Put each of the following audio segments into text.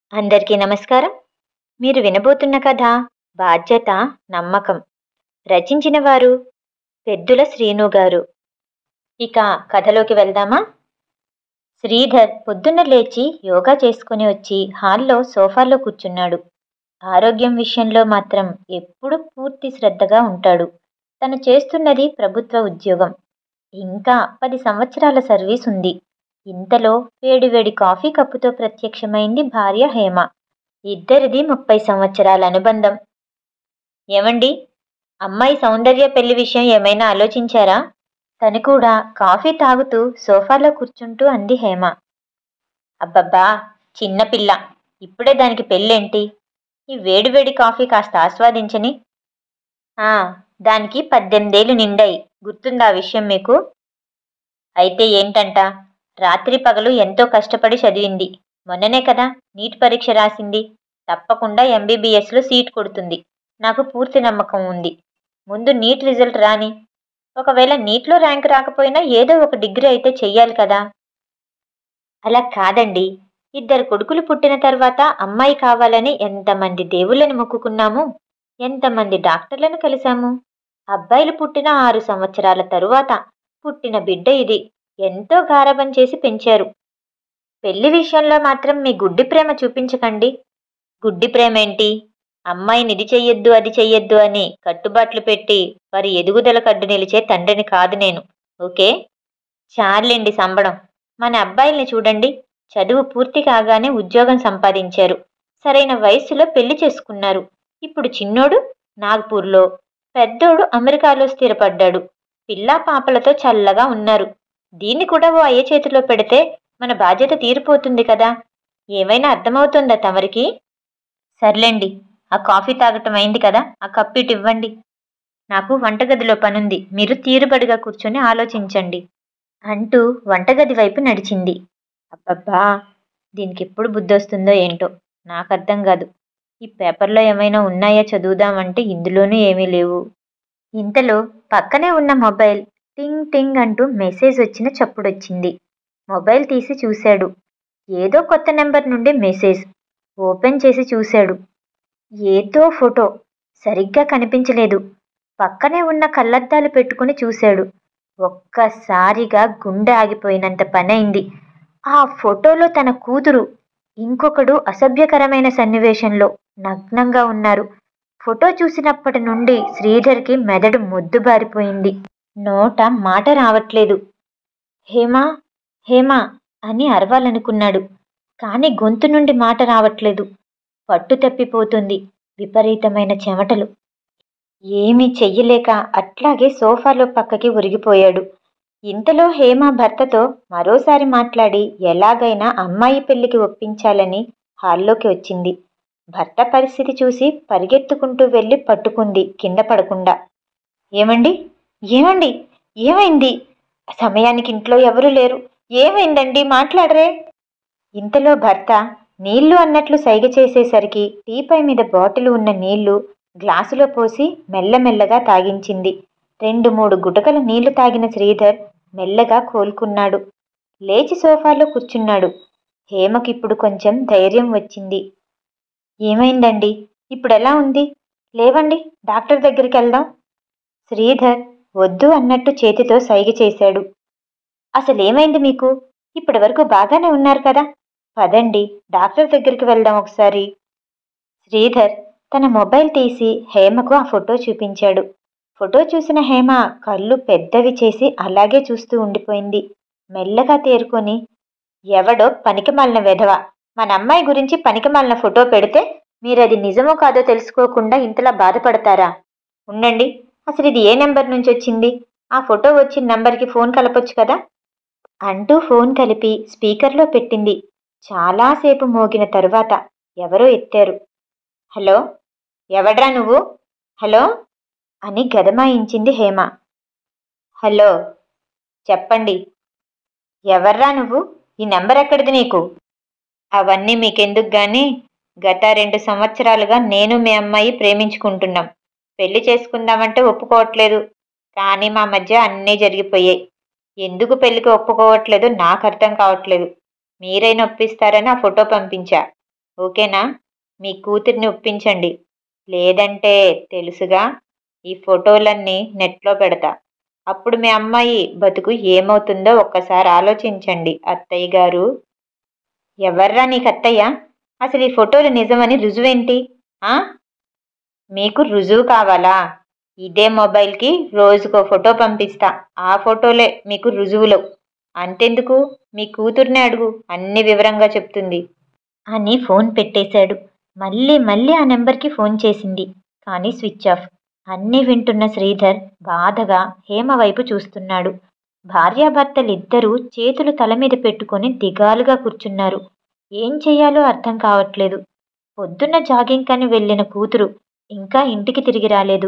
అందరికీ నమస్కారం మీరు వినబోతున్న కథ బాధ్యత నమ్మకం రచించిన వారు పెద్దుల శ్రీను గారు ఇక కథలోకి వెళ్దామా శ్రీధర్ పొద్దున్న లేచి యోగా చేసుకుని వచ్చి హాల్లో సోఫాలో కూర్చున్నాడు ఆరోగ్యం విషయంలో మాత్రం ఎప్పుడూ పూర్తి శ్రద్ధగా ఉంటాడు తను చేస్తున్నది ప్రభుత్వ ఉద్యోగం ఇంకా పది సంవత్సరాల సర్వీస్ ఉంది ఇంతలో వేడివేడి కాఫీ కప్పుతో ప్రత్యక్షమైంది భార్య హేమ ఇద్దరిది ముప్పై సంవత్సరాల అనుబంధం ఏమండి అమ్మాయి సౌందర్య పెళ్లి విషయం ఏమైనా ఆలోచించారా తను కూడా కాఫీ తాగుతూ సోఫాలో కూర్చుంటూ అంది హేమ అబ్బబ్బా చిన్నపిల్ల ఇప్పుడే దానికి పెళ్ళేంటి ఈ వేడివేడి కాఫీ కాస్త ఆస్వాదించని ఆ దానికి పద్దెనిమిదేళ్ళు నిండాయి గుర్తుందా ఆ విషయం మీకు అయితే ఏంటంట రాత్రి పగలు ఎంతో కష్టపడి చదివింది మొన్ననే కదా నీట్ పరీక్ష రాసింది తప్పకుండా ఎంబీబీఎస్లో సీట్ కొడుతుంది నాకు పూర్తి నమ్మకం ఉంది ముందు నీట్ రిజల్ట్ రాని ఒకవేళ నీట్లో ర్యాంక్ రాకపోయినా ఏదో ఒక డిగ్రీ అయితే చెయ్యాలి కదా అలా కాదండి ఇద్దరు కొడుకులు పుట్టిన తర్వాత అమ్మాయి కావాలని ఎంతమంది దేవుళ్ళని మొక్కుకున్నాము ఎంతమంది డాక్టర్లను కలిశాము అబ్బాయిలు పుట్టిన ఆరు సంవత్సరాల తరువాత పుట్టిన బిడ్డ ఇది ఎంతో గారబం చేసి పెంచారు పెళ్లి విషయంలో మాత్రం మీ గుడ్డి ప్రేమ చూపించకండి గుడ్డి ప్రేమ ఏంటి అమ్మాయిని ఇది చెయ్యొద్దు అది చెయ్యొద్దు అని కట్టుబాట్లు పెట్టి వారి ఎదుగుదలకు అడ్డు నిలిచే తండ్రిని కాదు నేను ఓకే చార్లేండి సంబడం మన అబ్బాయిల్ని చూడండి చదువు పూర్తి కాగానే ఉద్యోగం సంపాదించారు సరైన వయసులో పెళ్లి చేసుకున్నారు ఇప్పుడు చిన్నోడు నాగ్పూర్లో పెద్దోడు అమెరికాలో స్థిరపడ్డాడు పిల్లా పాపలతో చల్లగా ఉన్నారు దీన్ని కూడా ఓ అయ్య చేతిలో పెడితే మన బాధ్యత తీరిపోతుంది కదా ఏమైనా అర్థమవుతుందా తమరికి సర్లేండి ఆ కాఫీ తాగటం అయింది కదా ఆ కప్పు ఇటు ఇవ్వండి నాకు వంటగదిలో పనుంది మీరు తీరుబడిగా కూర్చొని ఆలోచించండి అంటూ వంటగది వైపు నడిచింది అబ్బబ్బా దీనికి ఎప్పుడు బుద్ధి వస్తుందో ఏంటో నాకు అర్థం కాదు ఈ పేపర్లో ఏమైనా ఉన్నాయా చదువుదామంటే ఇందులోనూ ఏమీ లేవు ఇంతలో పక్కనే ఉన్న మొబైల్ టింగ్ టింగ్ అంటూ మెసేజ్ వచ్చిన చప్పుడొచ్చింది మొబైల్ తీసి చూశాడు ఏదో కొత్త నెంబర్ నుండి మెసేజ్ ఓపెన్ చేసి చూశాడు ఏదో ఫోటో సరిగ్గా కనిపించలేదు పక్కనే ఉన్న కళ్ళద్దాలు పెట్టుకుని చూశాడు ఒక్కసారిగా గుండె ఆగిపోయినంత పనైంది ఆ ఫోటోలో తన కూతురు ఇంకొకడు అసభ్యకరమైన సన్నివేశంలో నగ్నంగా ఉన్నారు ఫోటో చూసినప్పటి నుండి శ్రీధర్కి మెదడు మొద్దుబారిపోయింది నోట మాట రావట్లేదు హేమా హేమా అని అరవాలనుకున్నాడు కాని గొంతు నుండి మాట రావట్లేదు పట్టు తప్పిపోతుంది విపరీతమైన చెమటలు ఏమీ చెయ్యలేక అట్లాగే సోఫాలో పక్కకి ఒరిగిపోయాడు ఇంతలో హేమ భర్తతో మరోసారి మాట్లాడి ఎలాగైనా అమ్మాయి పెళ్లికి ఒప్పించాలని హాల్లోకి వచ్చింది భర్త పరిస్థితి చూసి పరిగెత్తుకుంటూ వెళ్ళి పట్టుకుంది కింద పడకుండా ఏమండి ఏమండి ఏమైంది సమయానికి ఇంట్లో ఎవరూ లేరు ఏమైందండి మాట్లాడరే ఇంతలో భర్త నీళ్లు అన్నట్లు సైగ చేసేసరికి టీపై మీద బాటిల్ ఉన్న నీళ్లు గ్లాసులో పోసి మెల్లమెల్లగా తాగించింది రెండు మూడు గుటకల నీళ్లు తాగిన శ్రీధర్ మెల్లగా కోలుకున్నాడు లేచి సోఫాలో కూర్చున్నాడు హేమకిప్పుడు కొంచెం ధైర్యం వచ్చింది ఏమైందండి ఇప్పుడు ఎలా ఉంది లేవండి డాక్టర్ దగ్గరికి వెళ్దాం శ్రీధర్ వద్దు అన్నట్టు చేతితో సైగ చేశాడు అసలేమైంది మీకు ఇప్పటి వరకు బాగానే ఉన్నారు కదా పదండి డాక్టర్ దగ్గరికి వెళ్దాం ఒకసారి శ్రీధర్ తన మొబైల్ తీసి హేమకు ఆ ఫోటో చూపించాడు ఫోటో చూసిన హేమ కళ్ళు పెద్దవి చేసి అలాగే చూస్తూ ఉండిపోయింది మెల్లగా తేరుకొని ఎవడో పనికిమాలిన వెధవ మన అమ్మాయి గురించి పనికిమాలిన ఫోటో పెడితే మీరు అది నిజమో కాదో తెలుసుకోకుండా ఇంతలా బాధపడతారా ఉండండి అసలు ఇది ఏ నెంబర్ నుంచి వచ్చింది ఆ ఫోటో వచ్చిన నంబర్కి ఫోన్ కలపొచ్చు కదా అంటూ ఫోన్ కలిపి స్పీకర్లో పెట్టింది చాలాసేపు మోగిన తరువాత ఎవరో ఎత్తారు హలో ఎవడ్రా నువ్వు హలో అని గదమాయించింది హేమ హలో చెప్పండి ఎవర్రా నువ్వు ఈ నెంబర్ ఎక్కడిది నీకు అవన్నీ మీకెందుకు గాని గత రెండు సంవత్సరాలుగా నేను మీ అమ్మాయి ప్రేమించుకుంటున్నాం పెళ్లి చేసుకుందామంటే ఒప్పుకోవట్లేదు కానీ మా మధ్య అన్నీ జరిగిపోయాయి ఎందుకు పెళ్లికి ఒప్పుకోవట్లేదో నాకు అర్థం కావట్లేదు మీరైనా ఒప్పిస్తారని ఆ ఫోటో పంపించా ఓకేనా మీ కూతుర్ని ఒప్పించండి లేదంటే తెలుసుగా ఈ ఫోటోలన్నీ నెట్లో పెడతా అప్పుడు మీ అమ్మాయి బతుకు ఏమవుతుందో ఒక్కసారి ఆలోచించండి అత్తయ్య గారు ఎవర్రా నీకు అత్తయ్య అసలు ఈ ఫోటోలు నిజమని రుజువేంటి ఆ మీకు రుజువు కావాలా ఇదే మొబైల్కి రోజుకో ఫోటో పంపిస్తా ఆ ఫోటోలే మీకు రుజువులు అంతెందుకు మీ కూతుర్నే అడుగు అన్ని వివరంగా చెప్తుంది అని ఫోన్ పెట్టేశాడు మళ్ళీ మళ్ళీ ఆ నెంబర్కి ఫోన్ చేసింది కానీ స్విచ్ ఆఫ్ అన్నీ వింటున్న శ్రీధర్ బాధగా హేమ వైపు చూస్తున్నాడు భార్యాభర్తలిద్దరూ చేతులు తల మీద పెట్టుకొని దిగాలుగా కూర్చున్నారు ఏం చెయ్యాలో అర్థం కావట్లేదు పొద్దున్న జాగింగ్ కని వెళ్ళిన కూతురు ఇంకా ఇంటికి తిరిగి రాలేదు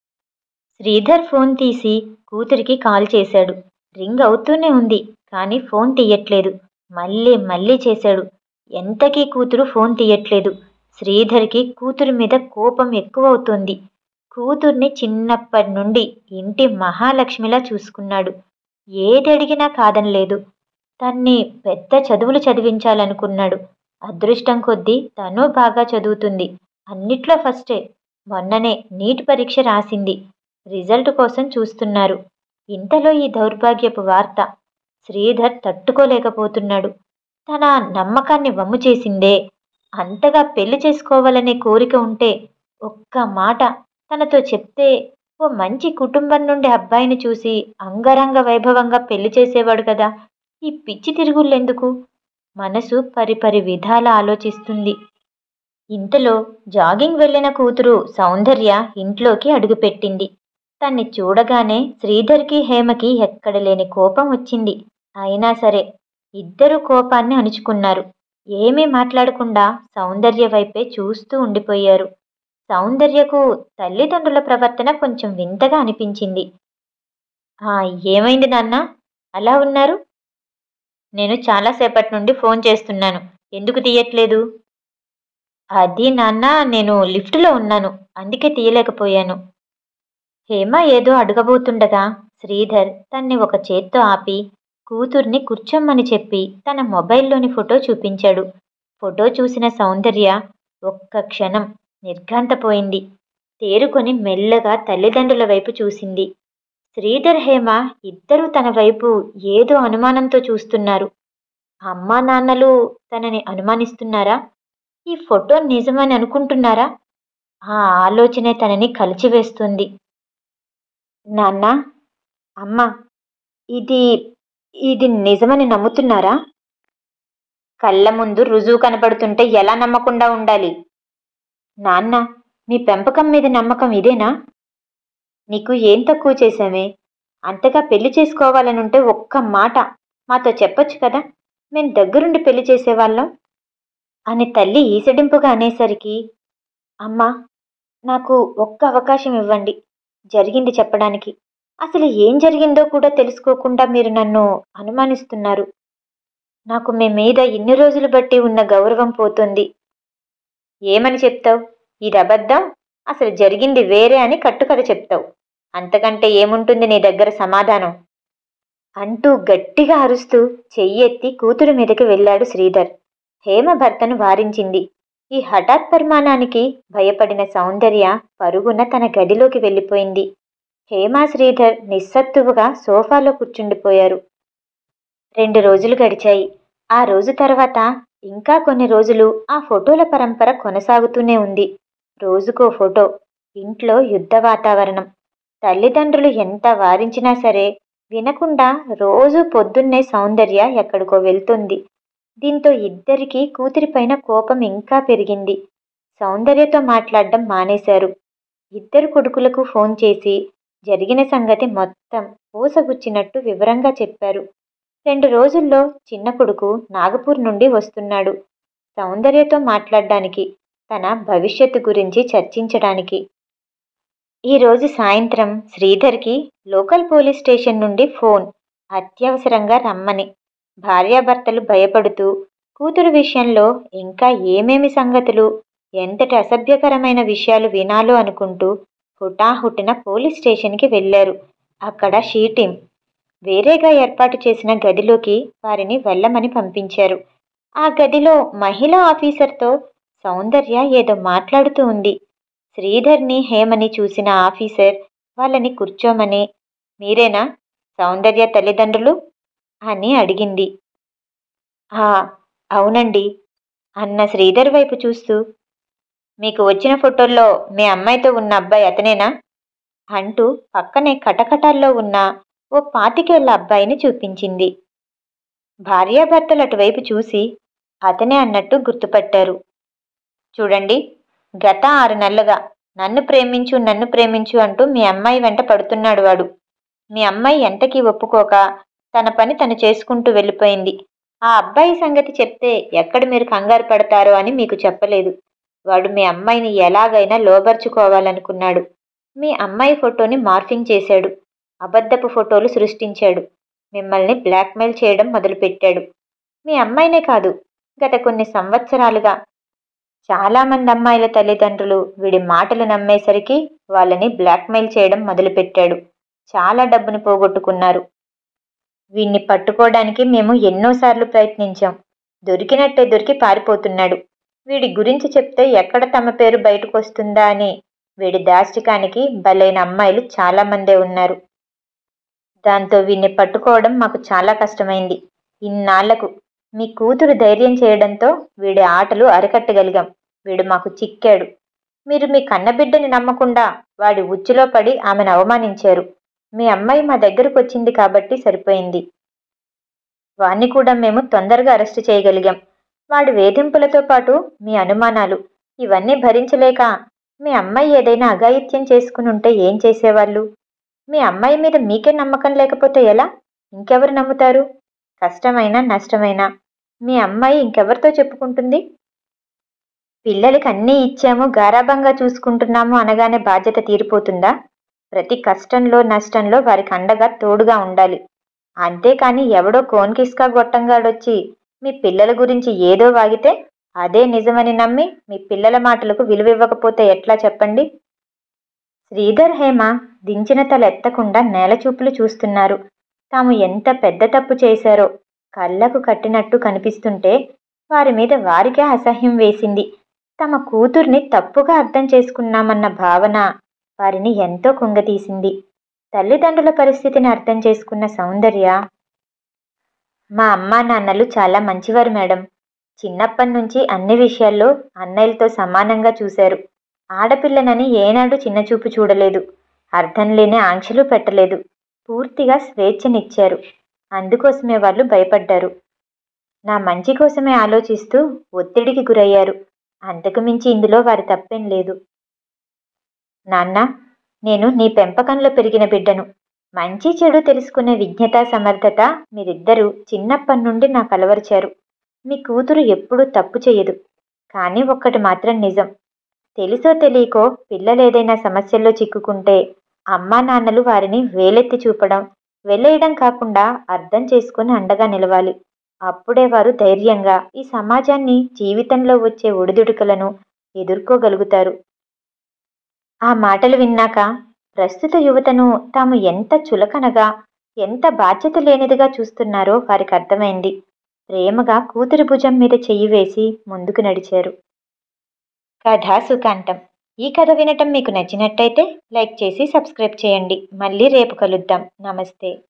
శ్రీధర్ ఫోన్ తీసి కూతురికి కాల్ చేశాడు రింగ్ అవుతూనే ఉంది కానీ ఫోన్ తీయట్లేదు మళ్ళీ మళ్ళీ చేశాడు ఎంతకీ కూతురు ఫోన్ తీయట్లేదు శ్రీధర్కి కూతురు మీద కోపం ఎక్కువవుతోంది కూతుర్ని చిన్నప్పటి నుండి ఇంటి మహాలక్ష్మిలా చూసుకున్నాడు ఏది అడిగినా కాదనలేదు తన్ని పెద్ద చదువులు చదివించాలనుకున్నాడు అదృష్టం కొద్దీ తను బాగా చదువుతుంది అన్నిట్లో ఫస్టే మొన్ననే నీట్ పరీక్ష రాసింది రిజల్ట్ కోసం చూస్తున్నారు ఇంతలో ఈ దౌర్భాగ్యపు వార్త శ్రీధర్ తట్టుకోలేకపోతున్నాడు తన నమ్మకాన్ని వమ్ము చేసిందే అంతగా పెళ్లి చేసుకోవాలనే కోరిక ఉంటే ఒక్క మాట తనతో చెప్తే ఓ మంచి కుటుంబం నుండి అబ్బాయిని చూసి అంగరంగ వైభవంగా పెళ్లి చేసేవాడు కదా ఈ పిచ్చి తిరుగుళ్ళెందుకు మనసు పరిపరి విధాల ఆలోచిస్తుంది ఇంతలో జాగింగ్ వెళ్ళిన కూతురు సౌందర్య ఇంట్లోకి అడుగుపెట్టింది తన్ని చూడగానే శ్రీధర్కి హేమకి ఎక్కడ లేని కోపం వచ్చింది అయినా సరే ఇద్దరు కోపాన్ని అణుచుకున్నారు ఏమీ మాట్లాడకుండా సౌందర్య వైపే చూస్తూ ఉండిపోయారు సౌందర్యకు తల్లిదండ్రుల ప్రవర్తన కొంచెం వింతగా అనిపించింది "ఆ, ఏమైంది నాన్న అలా ఉన్నారు నేను చాలాసేపటి నుండి ఫోన్ చేస్తున్నాను ఎందుకు తీయట్లేదు అది నాన్న నేను లిఫ్టులో ఉన్నాను అందుకే తీయలేకపోయాను హేమ ఏదో అడగబోతుండగా శ్రీధర్ తన్ని ఒక చేత్తో ఆపి కూతుర్ని కూర్చోమ్మని చెప్పి తన మొబైల్లోని ఫోటో చూపించాడు ఫోటో చూసిన సౌందర్య ఒక్క క్షణం నిర్ఘాంతపోయింది తేరుకొని మెల్లగా తల్లిదండ్రుల వైపు చూసింది శ్రీధర్ హేమ ఇద్దరూ తన వైపు ఏదో అనుమానంతో చూస్తున్నారు అమ్మా నాన్నలు తనని అనుమానిస్తున్నారా ఈ ఫోటో నిజమని అనుకుంటున్నారా ఆ ఆలోచనే తనని కలిచివేస్తుంది నాన్న అమ్మ ఇది ఇది నిజమని నమ్ముతున్నారా కళ్ళ ముందు రుజువు కనపడుతుంటే ఎలా నమ్మకుండా ఉండాలి నాన్న మీ పెంపకం మీద నమ్మకం ఇదేనా నీకు ఏం తక్కువ చేశామే అంతగా పెళ్లి చేసుకోవాలనుంటే ఒక్క మాట మాతో చెప్పొచ్చు కదా మేం దగ్గరుండి పెళ్లి చేసేవాళ్ళం అని తల్లి ఈసడింపుగా అనేసరికి అమ్మా నాకు ఒక్క అవకాశం ఇవ్వండి జరిగింది చెప్పడానికి అసలు ఏం జరిగిందో కూడా తెలుసుకోకుండా మీరు నన్ను అనుమానిస్తున్నారు నాకు మీ మీద ఇన్ని రోజులు బట్టి ఉన్న గౌరవం పోతుంది ఏమని చెప్తావు ఇది అబద్ధం అసలు జరిగింది వేరే అని కట్టుకథ చెప్తావు అంతకంటే ఏముంటుంది నీ దగ్గర సమాధానం అంటూ గట్టిగా అరుస్తూ చెయ్యెత్తి కూతురు మీదకి వెళ్ళాడు శ్రీధర్ హేమ భర్తను వారించింది ఈ హఠాత్ పరిమాణానికి భయపడిన సౌందర్య పరుగున తన గదిలోకి వెళ్ళిపోయింది హేమ శ్రీధర్ నిస్సత్తువుగా సోఫాలో కూర్చుండిపోయారు రెండు రోజులు గడిచాయి ఆ రోజు తర్వాత ఇంకా కొన్ని రోజులు ఆ ఫోటోల పరంపర కొనసాగుతూనే ఉంది రోజుకో ఫోటో ఇంట్లో యుద్ధ వాతావరణం తల్లిదండ్రులు ఎంత వారించినా సరే వినకుండా రోజు పొద్దున్నే సౌందర్య ఎక్కడికో వెళ్తుంది దీంతో ఇద్దరికీ కూతురిపైన కోపం ఇంకా పెరిగింది సౌందర్యతో మాట్లాడడం మానేశారు ఇద్దరు కొడుకులకు ఫోన్ చేసి జరిగిన సంగతి మొత్తం పూసగుచ్చినట్టు వివరంగా చెప్పారు రెండు రోజుల్లో చిన్న కొడుకు నాగపూర్ నుండి వస్తున్నాడు సౌందర్యతో మాట్లాడడానికి తన భవిష్యత్తు గురించి చర్చించడానికి ఈరోజు సాయంత్రం శ్రీధర్కి లోకల్ పోలీస్ స్టేషన్ నుండి ఫోన్ అత్యవసరంగా రమ్మని భార్యాభర్తలు భయపడుతూ కూతురు విషయంలో ఇంకా ఏమేమి సంగతులు ఎంతటి అసభ్యకరమైన విషయాలు వినాలో అనుకుంటూ హుటాహుటిన పోలీస్ స్టేషన్కి వెళ్ళారు అక్కడ షీటీం వేరేగా ఏర్పాటు చేసిన గదిలోకి వారిని వెళ్ళమని పంపించారు ఆ గదిలో మహిళా ఆఫీసర్తో సౌందర్య ఏదో మాట్లాడుతూ ఉంది శ్రీధర్ని హేమని చూసిన ఆఫీసర్ వాళ్ళని కూర్చోమని మీరేనా సౌందర్య తల్లిదండ్రులు అని అడిగింది ఆ అవునండి అన్న శ్రీధర్ వైపు చూస్తూ మీకు వచ్చిన ఫోటోల్లో మీ అమ్మాయితో ఉన్న అబ్బాయి అతనేనా అంటూ పక్కనే కటకటాల్లో ఉన్న ఓ పాతికేళ్ల అబ్బాయిని చూపించింది భార్యాభర్తలు అటువైపు చూసి అతనే అన్నట్టు గుర్తుపట్టారు చూడండి గత ఆరు నెలలుగా నన్ను ప్రేమించు నన్ను ప్రేమించు అంటూ మీ అమ్మాయి వెంట పడుతున్నాడు వాడు మీ అమ్మాయి ఎంతకీ ఒప్పుకోక తన పని తను చేసుకుంటూ వెళ్ళిపోయింది ఆ అబ్బాయి సంగతి చెప్తే ఎక్కడ మీరు కంగారు పడతారో అని మీకు చెప్పలేదు వాడు మీ అమ్మాయిని ఎలాగైనా లోబర్చుకోవాలనుకున్నాడు మీ అమ్మాయి ఫోటోని మార్ఫింగ్ చేశాడు అబద్ధపు ఫోటోలు సృష్టించాడు మిమ్మల్ని బ్లాక్మెయిల్ చేయడం మొదలుపెట్టాడు మీ అమ్మాయినే కాదు గత కొన్ని సంవత్సరాలుగా చాలామంది అమ్మాయిల తల్లిదండ్రులు వీడి మాటలు నమ్మేసరికి వాళ్ళని బ్లాక్మెయిల్ చేయడం మొదలుపెట్టాడు చాలా డబ్బుని పోగొట్టుకున్నారు వీణ్ణి పట్టుకోవడానికి మేము ఎన్నోసార్లు ప్రయత్నించాం దొరికినట్టే దొరికి పారిపోతున్నాడు వీడి గురించి చెప్తే ఎక్కడ తమ పేరు బయటకు వస్తుందా అని వీడి దాష్టికానికి బలైన అమ్మాయిలు చాలామందే ఉన్నారు దాంతో వీణ్ణి పట్టుకోవడం మాకు చాలా కష్టమైంది ఇన్నాళ్లకు మీ కూతురు ధైర్యం చేయడంతో వీడి ఆటలు అరికట్టగలిగాం వీడు మాకు చిక్కాడు మీరు మీ కన్నబిడ్డని నమ్మకుండా వాడి ఉచ్చులో పడి ఆమెను అవమానించారు మీ అమ్మాయి మా దగ్గరకు వచ్చింది కాబట్టి సరిపోయింది వాణ్ణి కూడా మేము తొందరగా అరెస్టు చేయగలిగాం వాడి వేధింపులతో పాటు మీ అనుమానాలు ఇవన్నీ భరించలేక మీ అమ్మాయి ఏదైనా అఘాయిత్యం చేసుకుని ఉంటే ఏం చేసేవాళ్ళు మీ అమ్మాయి మీద మీకే నమ్మకం లేకపోతే ఎలా ఇంకెవరు నమ్ముతారు కష్టమైనా నష్టమైనా మీ అమ్మాయి ఇంకెవరితో చెప్పుకుంటుంది పిల్లలకి అన్నీ ఇచ్చాము గారాబంగా చూసుకుంటున్నాము అనగానే బాధ్యత తీరిపోతుందా ప్రతి కష్టంలో నష్టంలో వారికి అండగా తోడుగా ఉండాలి అంతేకాని ఎవడో కోన్కిస్కా గొట్టంగాడొచ్చి మీ పిల్లల గురించి ఏదో వాగితే అదే నిజమని నమ్మి మీ పిల్లల మాటలకు విలువ ఇవ్వకపోతే ఎట్లా చెప్పండి శ్రీధర్ హేమ దించిన తల ఎత్తకుండా నేలచూపులు చూస్తున్నారు తాము ఎంత పెద్ద తప్పు చేశారో కళ్ళకు కట్టినట్టు కనిపిస్తుంటే వారి మీద వారికే అసహ్యం వేసింది తమ కూతుర్ని తప్పుగా అర్థం చేసుకున్నామన్న భావన వారిని ఎంతో కుంగతీసింది తల్లిదండ్రుల పరిస్థితిని అర్థం చేసుకున్న సౌందర్య మా అమ్మా నాన్నలు చాలా మంచివారు మేడం చిన్నప్పటి నుంచి అన్ని విషయాల్లో అన్నయ్యలతో సమానంగా చూశారు ఆడపిల్లనని ఏనాడు చిన్నచూపు చూడలేదు అర్థం లేని ఆంక్షలు పెట్టలేదు పూర్తిగా స్వేచ్ఛనిచ్చారు అందుకోసమే వాళ్ళు భయపడ్డారు నా మంచి కోసమే ఆలోచిస్తూ ఒత్తిడికి గురయ్యారు అంతకు మించి ఇందులో వారి తప్పేం లేదు నాన్న నేను నీ పెంపకంలో పెరిగిన బిడ్డను మంచి చెడు తెలుసుకునే విజ్ఞత సమర్థత మీరిద్దరూ చిన్నప్పటి నుండి నాకు అలవరిచారు మీ కూతురు ఎప్పుడూ తప్పు చేయదు కానీ ఒక్కటి మాత్రం నిజం తెలుసో తెలియకో పిల్లలు ఏదైనా సమస్యల్లో చిక్కుకుంటే అమ్మా నాన్నలు వారిని వేలెత్తి చూపడం వెలేయడం కాకుండా అర్థం చేసుకుని అండగా నిలవాలి అప్పుడే వారు ధైర్యంగా ఈ సమాజాన్ని జీవితంలో వచ్చే ఒడిదుడుకులను ఎదుర్కోగలుగుతారు ఆ మాటలు విన్నాక ప్రస్తుత యువతను తాము ఎంత చులకనగా ఎంత బాధ్యత లేనిదిగా చూస్తున్నారో వారికి అర్థమైంది ప్రేమగా కూతురి భుజం మీద చెయ్యి వేసి ముందుకు నడిచారు కథ సుఖాంతం ఈ కథ వినటం మీకు నచ్చినట్టయితే లైక్ చేసి సబ్స్క్రైబ్ చేయండి మళ్ళీ రేపు కలుద్దాం నమస్తే